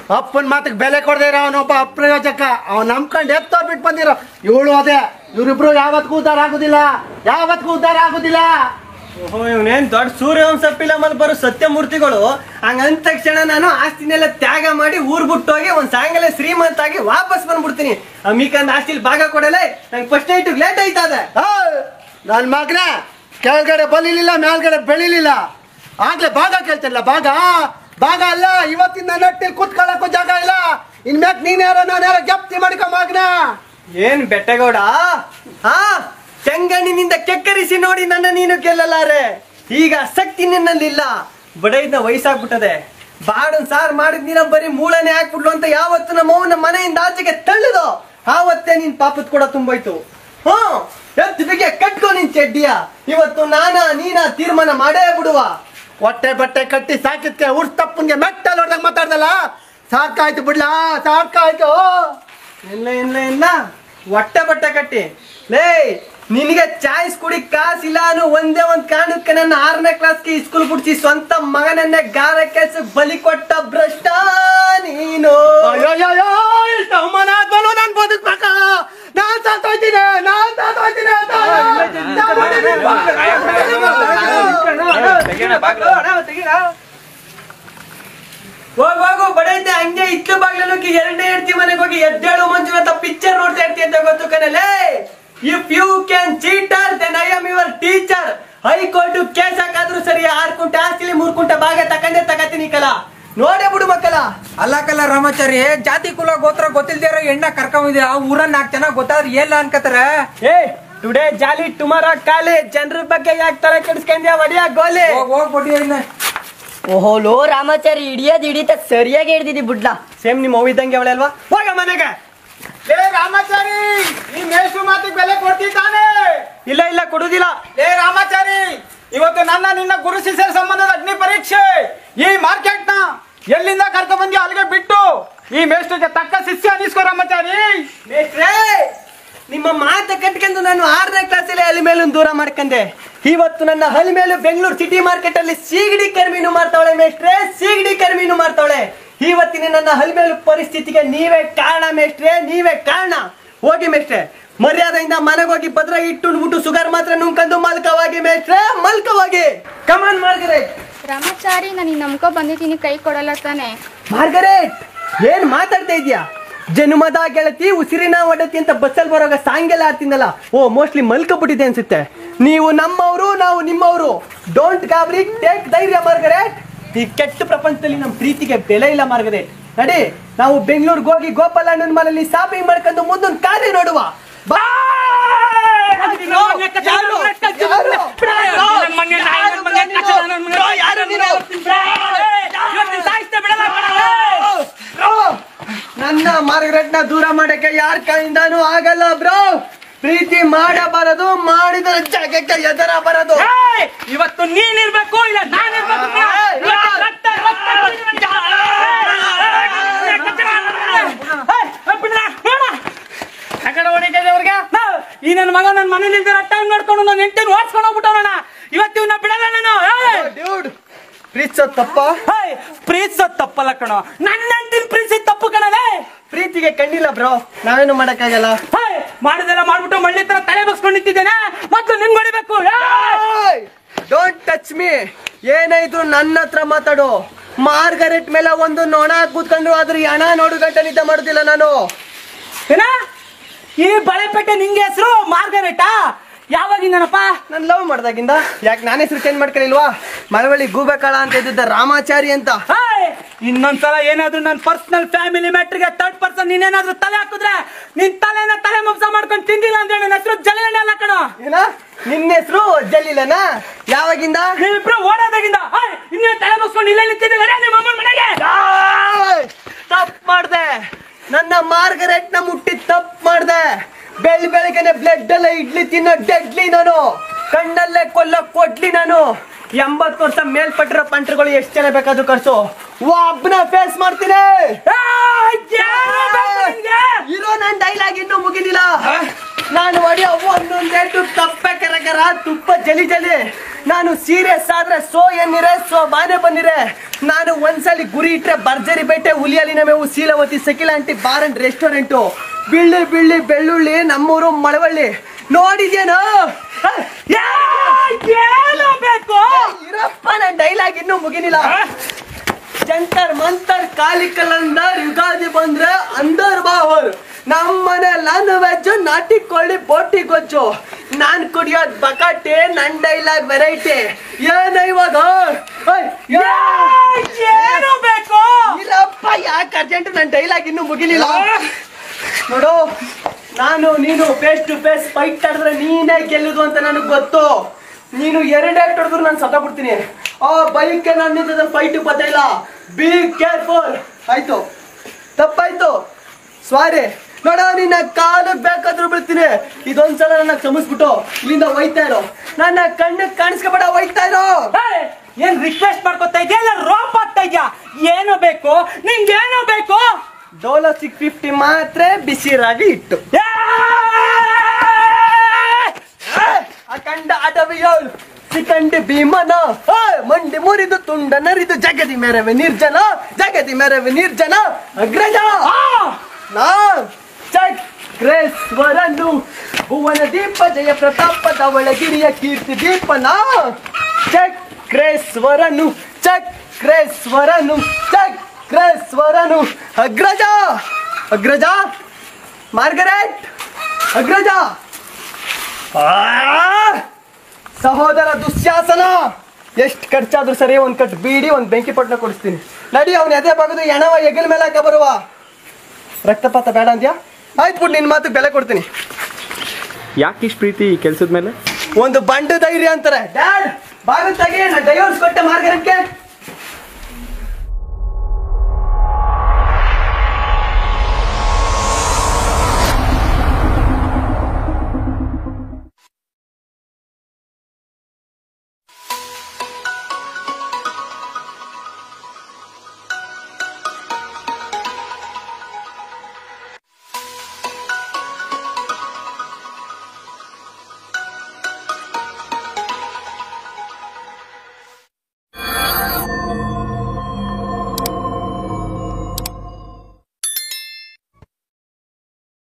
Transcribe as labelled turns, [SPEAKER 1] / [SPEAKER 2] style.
[SPEAKER 1] ಅಪ್ಪನ ಮಾತಿಗೆ ಬೆಲೆ ಕೊಡದೇ ಇರೋ ಅವನೊಬ್ಬ ಅಪ್ರಯೋಜಕ ಅವ್ನು ನಂಬ್ಕೊಂಡು ಎತ್ತೋ ಬಿಟ್ಟು ಬಂದಿರೋ ಇವಳು ಅದೇ ಇವರಿಬ್ರು ಯಾವತ್ತಿಗೂ ಉದ್ಧಾರ ಆಗುದಿಲ್ಲ ಯಾವತ್ತಿಗೂ ಉದ್ಧಾರ ಆಗುದಿಲ್ಲ
[SPEAKER 2] ಓಹೋ ಇವನೇನ್ ದೊಡ್ಡ ಸೂರ್ಯವಂಶ ಫಿಲಮ್ ಅಲ್ಲಿ ಬರೋ ಸತ್ಯಮೂರ್ತಿಗಳು ಹಂಗಂದ ತಕ್ಷಣ ನಾನು ಆಸ್ತಿನೆಲ್ಲ ತ್ಯಾಗ ಮಾಡಿ ಊರ್ ಬಿಟ್ಟೋಗಿ ಒಂದ್ ಸಾಯಂಕಾಲ ಶ್ರೀಮಂತ ಆಗಿ ವಾಪಸ್ ಬಂದ್ಬಿಡ್ತೀನಿ ಅಮಿಕಂದ್ ಆಸ್ತಿಲ್ ಭಾಗ ಕೊಡಲೇ ನಂಗೆ ಫಸ್ಟ್ ನೈಟ್ ಲೇಟ್ ಆಯ್ತದೆ
[SPEAKER 1] ನನ್ನ ಮಗನ ಕೆಳಗಡೆ ಬಲಿಲಿಲ್ಲ ಮೇಲ್ಗಡೆ ಬೆಳಿಲಿಲ್ಲ ಆಗ್ಲೇ ಭಾಗ ಕೇಳ್ತಿಲ್ಲ ಭಾಗ ಭಾಗ ಅಲ್ಲ ಇವತ್ತಿನ ನಟ್ಟಿಲ್ ಕೂತ್ಕೊಳ್ಳಕ್ಕೂ ಜಾಗ ಇಲ್ಲ ಇನ್ಮ್ಯಾಕ್ ನೀನ್ ಯಾರೋ ನಾನು ಯಾರೋ ಜಪ್ತಿ ಮಾಡ್ಕೊ ಮಗನ
[SPEAKER 2] ಏನ್ ಬೆಟ್ಟಗೌಡ ಹಾ ಚೆಂಗಣ್ಣಿನಿಂದ ಕೆಕ್ಕರಿಸಿ ನೋಡಿ ನನ್ನ ನೀನು ಗೆಲ್ಲಲಾರೆ ಈಗ ಆಸಕ್ತಿ ನಿನ್ನಲ್ಲಿಲ್ಲ ಬಡೈದ್ನ ವಯಸ್ಸಾಗ್ಬಿಟ್ಟದೆ ಬಾಡನ್ ಸಾರ್ ಮಾಡಿದ್ ನೀನ ಬರೀ ಮೂಳನೆ ಹಾಕ್ಬಿಡ್ಲು ಅಂತ ಯಾವತ್ತು ನಮ್ಮ ಅವ್ವನ ಮನೆಯಿಂದ ಆಚೆಗೆ ತಳ್ಳಿದೋ ಆವತ್ತೇ ನಿನ್ ಪಾಪದ ಕೂಡ ತುಂಬೋಯ್ತು ಹ್ಮ್ ಎದ್ದು ಬಿಗೆ ಕಟ್ಕೋ ನಿನ್ ಚೆಡ್ಡಿಯ ಇವತ್ತು ನಾನ ನೀನ ತೀರ್ಮಾನ ಮಾಡೇ ಬಿಡುವ
[SPEAKER 1] ಹೊಟ್ಟೆ ಬಟ್ಟೆ ಕಟ್ಟಿ ಸಾಕಿದ್ಕೆ ಉರ್ಸ್ ತಪ್ಪನ್ಗೆ ಮೆಟ್ಟಲ್ ಹೊಡೆದಾಗ ಮಾತಾಡ್ದಲ್ಲ ಸಾಕಾಯ್ತು ಬಿಡ್ಲಾ ಸಾಕಾಯ್ತು
[SPEAKER 2] ಇಲ್ಲ ಇಲ್ಲ ಇಲ್ಲ ಹೊಟ್ಟೆ ಬಟ್ಟೆ ಕಟ್ಟಿ ಲೇ ನಿನಗೆ ಚಾಯ್ಸ್ ಕುಡಿ ಕಾಸಿಲ್ಲ ಅನ್ನೋ ಒಂದೇ ಒಂದ್ ಕಾರಣಕ್ಕೆ ನನ್ನ ಆರನೇ ಕ್ಲಾಸ್ಗೆ ಸ್ಕೂಲ್ ಬಿಡ್ಸಿ ಸ್ವಂತ ಮಗನನ್ನೇ ಗಾರ ಕೆಲ್ಸ ಬಲಿ ಕೊಟ್ಟ ಭ್ರಷ್ಟ ನೀನು
[SPEAKER 1] ಅಯ್ಯೋಯ್ಯೋ ಇಷ್ಟು ಅವಮಾನ ಆದ್ಮೇಲೂ ನಾನ್ ಬದುಕ್ಬೇಕಾ ನಾನ್ ಸಾತೋಯ್ತೀನಿ ನಾನ್ ಸಾತೋಯ್ತೀನಿ ಅಂತ.
[SPEAKER 2] ಹೋಗ್ ಹೋಗು ಬಡೈತೆ ಹಂಗೆ ಇತ್ತು ಬಾಗ್ಲಲ್ಲಿ ಎರಡನೇ ಹೆಡ್ತಿ ಮನೆಗೆ ಹೋಗಿ ಎದ್ದೇಳು ಮಂಜುನಾಥ ಪಿಕ್ಚರ್ ನೋಡ್ತಾ ಇರ್ತಿ ಅಂತ ಗೊತ್ತು ಕಣಲೇ if you can cheater then I am your teacher high court case ಹಾಕಾದ್ರೂ ಸರಿ ಆರ್ ಕುಂಟೆ ಆಸ್ತಿಲಿ ಮೂರ್ ಕುಂಟೆ ಭಾಗ ತಕೊಂಡೇ ತಗತೀನಿ ಕಲ ನೋಡೇ ಬಿಡು ಮಕ್ಕಳ
[SPEAKER 3] ಅಲ್ಲ ಕಲ್ಲ ರಾಮಾಚಾರಿ ಜಾತಿ ಕುಲ ಗೋತ್ರ ಗೊತ್ತಿಲ್ದೇ ಇರೋ ಹೆಣ್ಣ ಕರ್ಕೊಂಡಿದ್ದೀರ ಆ ಊರನ್ನ ನಾಲ್ಕು ಜನ ಗೊತ್ತಾದ್ರೆ ಏಲ್ಲ ಅನ್ಕತಾರ
[SPEAKER 2] ಏ ಟುಡೇ ಜಾಲಿ ಟುಮಾರೋ ಕಾಲಿ ಜನರ ಬಗ್ಗೆ ಯಾಕೆ ತಲೆ ಕೆಡಿಸ್ಕೊಂಡ್ಯಾ ಒಡಿಯ ಗೋಲಿ
[SPEAKER 3] ಹೋಗ್ ಹೋಗ್ಬಿಡಿ ಇನ್ನ
[SPEAKER 4] ಓಹೋ ಲೋ ರಾಮಾಚಾರಿ ಹಿಡಿಯೋದು ಹಿಡಿತ ಸರಿಯಾಗಿ ಹಿಡ್ದಿದ್ದಿ ಬುಡ್ಲ
[SPEAKER 2] ಸೇಮ್ ನಿಮ್ಮ ಅವ್ವ ಇದ್ದಂಗೆ ಅವಳೆ ಅಲ್ವಾ ಹೋಗ ಮನೆಗೆ
[SPEAKER 1] ಲೇ ರಾಮಾಚಾರಿ ಈ ಮೇಷು ಮಾತಿಗೆ ಬೆಲೆ ಕೊಡ್ತಿದ್ದಾನೆ
[SPEAKER 2] ಇಲ್ಲ ಇಲ್ಲ ಕೊಡುದಿಲ್ಲ
[SPEAKER 1] ಲೇ ರಾಮಾಚಾರಿ ಇವತ್ತು ನನ್ನ ನಿನ್ನ ಗುರು ಶಿಷ್ಯರ ಸಂಬಂಧದ ಅಗ್ನಿ ಪರೀಕ್ಷೆ ಈ ಮಾರ್ಕೆಟ್ ನ ಎಲ್ಲಿಂದ ಕರ್ಕೊಂಡ್ ಬಂದಿ ಅಲ್ಲಿಗೆ ಬಿಟ್ಟು ಈ ಮೇಷ್ಟಿಗೆ ತಕ್ಕ ಶಿಷ್ಯ ಅನಿಸ್ಕೋ ರಾಮಾಚಾರಿ
[SPEAKER 2] ಮೇಷ್ಟ್ರೇ ನಿಮ್ಮ ಮಾತ ಕಟ್ಕೊಂಡು ನಾನು ಆರನೇ ಕ್ಲಾಸಲ್ಲಿ ಅಲ್ಲಿ ಮೇಲೂ ದೂರ ಮಾಡ್ಕಂದೆ ಇವತ್ತು ನನ್ನ ಹಲ್ ಮೇಲೂ ಬೆಂಗಳೂರು ಸಿಟಿ ಮಾರ್ಕೆಟ್ ಅಲ್ಲಿ ಸೀಗಡಿ ಕರ್ಮೀನು ಮಾಡ್ತಾವಳೆ ಮೇಷ್ಟ್ರೆ ಸೀಗಡಿ ಕರ್ಮೀನು ಮಾಡ್ತಾವಳೆ ಇವತ್ತಿನ ನನ್ನ ಹಲ್ ಮೇಲೂ ಪರಿಸ್ಥಿತಿಗೆ ನೀವೇ ಕಾರಣ ಮೇಷ್ಟ್ರೆ ನೀವೇ ಕಾರಣ ಹೋಗಿ ಮೇಷ್ಟ್ರೆ ಮರ್ಯಾದೆಯಿಂದ ಮನೆಗೆ ಹೋಗಿ ಭದ್ರ ಇಟ್ಟು ಉಂಡ್ಬಿಟ್ಟು ಸುಗರ್ ಮಾತ್ರ ನುಂಕಂದು ಮಲ್ಕವಾಗಿ ಮೇಷ್ಟ್ರೆ ಮಲ್ಕವಾಗಿ ಕಮಾನ್ ಮಾರ್ಗರೇಟ್
[SPEAKER 5] ರಾಮಾಚಾರಿ ನಾನು ನಂಬ್ಕೊ ಬಂದಿದ್ದೀನಿ ಕೈ ಕೊಡಲ್ಲ ತಾನೆ
[SPEAKER 2] ಮಾರ್ಗರೇಟ್ ಏನ್ ಮಾತಾಡ್ತಾ ಇದ್ಯಾ ಜನ್ಮದ ಗೆಳತಿ ಉಸಿರಿನ ಒಡತಿ ಅಂತ ಬಸ್ಸಲ್ಲಿ ಬರೋವಾಗ ಸಾಂಗೆಲ್ಲ ಆಡ್ತಿಂದಲ್ಲ ಓ ಮೋಸ್ಟ್ಲಿ ಮಲ್ಕೊಬಿಟ್ಟಿದೆ ಅನ್ಸುತ್ತೆ ನೀವು ನಮ್ಮವರು ನಾವು ನಿಮ್ಮವರು ಡೋಂಟ್ ಗಾಬರಿ ಟೇಕ್ ಧೈರ್ಯ ಮಾರ್ಗರೇಟ್ ಈ ಕೆಟ್ಟ ಪ್ರಪಂಚದಲ್ಲಿ ನಮ್ಮ ಪ್ರೀತಿಗೆ ಬೆಲೆ ಇಲ್ಲ ಮಾರ್ಗರೇಟ್ ನಡಿ ನಾವು ಬೆಂಗಳೂರಿಗೆ ಹೋಗಿ ಗೋಪಾಲ ಅಣ್ಣನ ಮನೆಯಲ್ಲಿ ಶಾಪಿಂಗ್ ಮಾಡ್ಕೊಂಡು ಮುಂದೊಂದು ಕಾರ್ಯ ನೋಡುವ ಬಾ ಯಾರು? ಯಾರು ನೀನು? ನನ್ನ ಮಾರ್ಗರೆಟ್ ನ ದೂರ ಮಾಡಕ್ಕೆ ಯಾರ ಕೈಯಿಂದಾನು ಆಗಲ್ಲ ಬ್ರೋ ಪ್ರೀತಿ ಮಾಡಬಾರದು ಮಾಡಿದ ಜಾಗಕ್ಕೆ ಎದರ ಬರದು
[SPEAKER 6] ಇವತ್ತು ನೀನಿರ್ಬೇಕು ಇಲ್ಲ ನಾನಿರ್ಬೇಕು ಈ ನನ್ನ ಮಗ ನನ್ನ ಮನೇಲಿ ಇಲ್ದಿರ ಟೈಮ್ ನೋಡ್ಕೊಂಡು ನನ್ನ ಹೆಂಡತಿನ ಓಡಿಸ್ಕೊಂಡು ಹೋಗ್ಬಿಟ್ಟವಣ ಇವತ್ತು ಇವನ್ನ ಬಿಡಲ್ಲ ನಾನು ಏಯ್!
[SPEAKER 2] ಡ್ಯೂಡ್ ಪ್ರೀತಿಸೋ ತಪ್ಪ
[SPEAKER 6] ಏಯ್! ಪ್ರೀತಿಸೋದ್ ತಪ್ಪಲ್ಲ ಕಣೋ ನನ್ನ ಹೆಂಡತಿನ ಪ್ರೀತಿಸಿ ತಪ್ಪು ಕಣಲೇ
[SPEAKER 2] ಪ್ರೀತಿಗೆ ಕಣ್ಣಿಲ್ಲ ಬ್ರೋ ನಾವೇನು ಮಾಡಕ್ಕಾಗಲ್ಲ
[SPEAKER 6] ಏಯ್! ಮಾಡಿದೆಲ್ಲ ಮಾಡ್ಬಿಟ್ಟು ಮಳ್ಳಿ ತರ ತಲೆ ಬಗ್ಸ್ಕೊಂಡು ನಿಂತಿದ್ದೇನೆ ಮತ್ತು ನಿನ್ ಹೊಡಿಬೇಕು ಏಯ್!
[SPEAKER 2] ಡೋಂಟ್ ಟಚ್ ಮೀ ಏನಾಯ್ತು ನನ್ನ ಹತ್ರ ಮಾತಾಡು ಮಾರ್ಗರೆಟ್ ಮೇಲೆ ಒಂದು ನೊಣ ಕೂತ್ಕೊಂಡು ಅದ್ರ ಹಣ ನೋಡು ಗಂಟೆ ನಿದ್ದೆ ಮಾಡುದಿಲ್ಲ ನಾನು
[SPEAKER 6] ಏನ ಈ ಬಳೆಪೇಟೆ ನಿಂಗೆ ಹೆಸರು ಮಾರ್ಗರೇಟಾ ಯಾವಾಗಿಂದನಪ್ಪ
[SPEAKER 2] ನಾನು ಲವ್ ಮಾಡ್ದಾಗಿಂದ ಯಾಕೆ ನಾನು ಹೆಸರು ಚೇಂಜ್ ಮಾಡ್ಕೊಳ್ಳಿಲ್ವಾ ಮಳವಳ್ಳಿ ಗೂಬೆಕಾಳ ಅಂತ ಇದ್ದಿದ್ದ ರಾಮಾಚಾರಿ ಅಂತ
[SPEAKER 6] ಏಯ್! ಇನ್ನೊಂದ್ಸಲ ಏನಾದ್ರು ನನ್ನ ಪರ್ಸನಲ್ ಫ್ಯಾಮಿಲಿ ಮ್ಯಾಟ್ರಿಗೆ ಥರ್ಡ್ ಪರ್ಸನ್ ನೀನೇನಾದ್ರೂ ತಲೆ ಹಾಕಿದ್ರೆ ನಿನ್ ತಲೆನ ತಲೆ ಮಬ್ಸ ಮಾಡ್ಕೊಂಡು ತಿಂದಿಲ್ಲ ಅಂದ್ರೆ ನನ್ನ ಹೆಸರು ಜಲನೆ ಅಲ್ಲ ಕಣೋ
[SPEAKER 2] ಏನ ನಿನ್ನ ಹೆಸರು ಜಲ್ಲಿಲನ ಯಾವಾಗಿಂದ
[SPEAKER 6] ನೀವಿಬ್ರು ಓಡೋದಾಗಿಂದ ಏಯ್! ಇನ್ನೇ ತಲೆ ಮುಗಿಸ್ಕೊಂಡು ಇಲ್ಲೇ ನಿಂತಿದ್ದಿಲ್ಲ ನಿಮ್ಮ ಅಮ್ಮನ ಮನೆಗೆ
[SPEAKER 2] ತಪ್ಪು ಮಾಡ್ದೆ ನನ್ನ ಮಾರ್ಗರೆಟ್ ನ ಮುಟ್ಟಿ ತಪ್ಪು ಮಾಡ್ದೆ ಬೆಳ್ ಬೆಳಗ್ಗೆನೆ ಬ್ಲಡ್ ಎಲ್ಲ ಇಡ್ಲಿ ತಿನ್ನೋ ಡೆಡ್ಲಿ ನಾನು ಕಣ್ಣಲ್ಲೇ ಕೊಲ್ಲ ಕೊಡ್ಲಿ ನಾನು ಎಂಬತ್ತು ವರ್ಷ ಮೇಲ್ಪಟ್ಟಿರೋ ಪಂಟ್ರುಗಳು ಎಷ್ಟು ಜನ ಬೇಕಾದ್ರೂ ಕರ್ಸು ಒಬ್ಬನ ಫೇಸ್ ಮಾಡ್ತೀನಿ
[SPEAKER 6] ಏಯ್! ಯಾರು ಬೇಕು ನಿನ್ಗೆ?
[SPEAKER 2] ಇರೋ ನನ್ ಡೈಲಾಗ್ ಇನ್ನೂ ಮುಗಿದಿಲ್ಲ ನಾನು ಹೊಡೆಯೋ ಒಂದೊಂದೇಟು ತಪ್ಪೆ ಕರಕರ ತುಪ್ಪ ಜಲಿ ಜಲಿ ನಾನು ಸೀರಿಯಸ್ ಆದ್ರೆ ಸೋ ಎನ್ನಿರೆ ಸೋ ಬಾನೆ ಬಂದಿರೆ ನಾನು ಒಂದ್ಸಲಿ ಗುರಿ ಇಟ್ರೆ ಭರ್ಜರಿ ಬೇಟೆ ಹುಲಿಯಲಿನ ಮೇವು ಶೀಲವತಿ Shakila aunty bar and restaurant ಬಿಳ್ಳಿ ಬಿಳ್ಳಿ ಬೆಳ್ಳುಳ್ಳಿ ನಮ್ಮೂರು ಮಳವಳ್ಳಿ ನೋಡಿದ್ಯೇನೋ ಹ?
[SPEAKER 6] ಏನು ಬೇಕು
[SPEAKER 2] ಇರಪ್ಪ ನನ್ನ ಡೈಲಾಗ್ ಇನ್ನೂ ಮುಗಿನಿಲ್ಲ ಜಂತರ್ ಮಂತರ್ ಕಾಲಿ ಕಲಂದರ್ ಯುಗಾದಿ ಬಂದ್ರೆ ಅಂದರ್ ಬಾಹೋರ್ ನಮ್ಮನೆ ನಾನ್ ವೆಜ್ ನಾಟಿ ಕೋಳಿ ಬೋಟಿ ಗೊಜ್ಜು ನಾನ್ ಕುಡಿಯೋದ್ ಬಕಾಟೆ ನನ್ ಡೈಲಾಗ್ ವೆರೈಟಿ ಏನ ಇವಾಗ ಓಯ್, ಏ-
[SPEAKER 6] ಏನು ಬೇಕು
[SPEAKER 2] ಇಲ್ಲಪ್ಪ ಯಾಕೆ ಅರ್ಜೆಂಟ್ ನನ್ನ ಡೈಲಾಗ್ ಇನ್ನೂ ಮುಗಿಲಿಲ್ಲ ನೋಡು ನಾನು ನೀನು ಫೇಸ್ ಟು ಫೇಸ್ ಫೈಟ್ ಆಡಿದ್ರೆ ನೀನೇ ಗೆಲ್ಲುದು ಅಂತ ನನಗೆ ಗೊತ್ತು ನೀನು ಎರಡೇ ಹೊಡೆದ್ರು ನಾನು ಸತ್ತ ಬಿಡ್ತೀನಿ ಆ ಬೈಕ್ ನಾನು ನಿಂತದ ಫೈಟ್ ಇಲ್ಲ ಬಿ ಕೇರ್ಫುಲ್ ಆಯ್ತು ತಪ್ಪಾಯ್ತು ಸ್ವಾರಿ ನೋಡ ನಿನ್ನ ಕಾಲಕ್ಕೆ ಬೇಕಾದ್ರೂ ಬೀಳ್ತೀನಿ ಇದೊಂದ್ಸಲ ನನ್ನ ಕ್ಷಮಿಸ್ಬಿಟ್ಟು ಇಲ್ಲಿಂದ ಒಯ್ತಾ ಇರೋ ನನ್ನ ಕಣ್ಣಿಗೆ ಕಾಣಿಸ್ಕೊಬೇಡ ಒಯ್ತಾ ಇರೋ
[SPEAKER 6] ಏಯ್, ಏನ್ ರಿಕ್ವೆಸ್ಟ್ ಮಾಡ್ಕೊತಾ ಇದೆಯಾ ಇಲ್ಲ ರೋಪ್ ಆಗ್ತಾ ಇದೆಯಾ ಏನು ಬೇಕು ನಿಂಗೆ ಏನು ಬೇಕು
[SPEAKER 2] ಡೋಲೋ ಸಿಕ್ಸ್ ಫಿಫ್ಟಿ ಮಾತ್ರ ಬಿಸಿರಾಗಿ ಇಟ್ಟು ಅಖಂಡ ಅಡವಿಯೋಳು ಸಿಕಂಡಿ ಭೀಮನ ಆ, ಮಂಡಿ ಮುರಿದು ತುಂಡ ನರಿದು ಜಗದಿ ಮೆರವೆ ನಿರ್ಜನ ಜಗದಿ ಮೆರವೆ ನಿರ್ಜನ ಅಗ್ರಜ ನಾ ಚಕ್ರೇಶ್ವರನು ಭುವನ ದೀಪ ಜಯ ಪ್ರತಾಪದ ಒಳಗಿರಿಯ ಕೀರ್ತಿ ದೀಪನ ಚಕ್ರೇಶ್ವರನು ಚಕ್ರೇಶ್ವರನು ಚಕ್ರೇಶ್ವರನು ಅಗ್ರಜ ಅಗ್ರಜ ಮಾರ್ಗರೆಟ್ ಅಗ್ರಜ ಆ! ಸಹೋದರ ದುಶ್ಯಾಸನ ಎಷ್ಟು ಖರ್ಚಾದ್ರೂ ಸರಿ ಒಂದ್ ಕಟ್ ಬೀಡಿ ಒಂದ್ ಬೆಂಕಿ ಪಟ್ಟಣ ಕೊಡಿಸ್ತೀನಿ ನಡಿ ಅವ್ನ ಎದೆ ಬಗದು ಎಣವ ಎಗಲ್ ಮೇಲೆ ಹಾಕ ಬರುವ ರಕ್ತಪಾತ ಬೇಡ ಅಂದ್ಯಾ ಆಯ್ತು ಬಿಟ್ಟು ನಿನ್ ಮಾತು ಬೆಲೆ ಕೊಡ್ತೀನಿ
[SPEAKER 7] ಯಾಕೆ ಇಷ್ಟು ಪ್ರೀತಿ ಈ ಕೆಲ್ಸದ ಮೇಲೆ
[SPEAKER 2] ಒಂದು ಬಂಡು ಧೈರ್ಯ ಅಂತಾರೆ ಡ್ಯಾಡ್ ಬಾಗಿಲು ತೆಗಿ ನಾ ಡೈವರ್ಸ್ ಕೊಟ್ಟೆ ಮಾರ್ಗರೆಟ್ಗೆ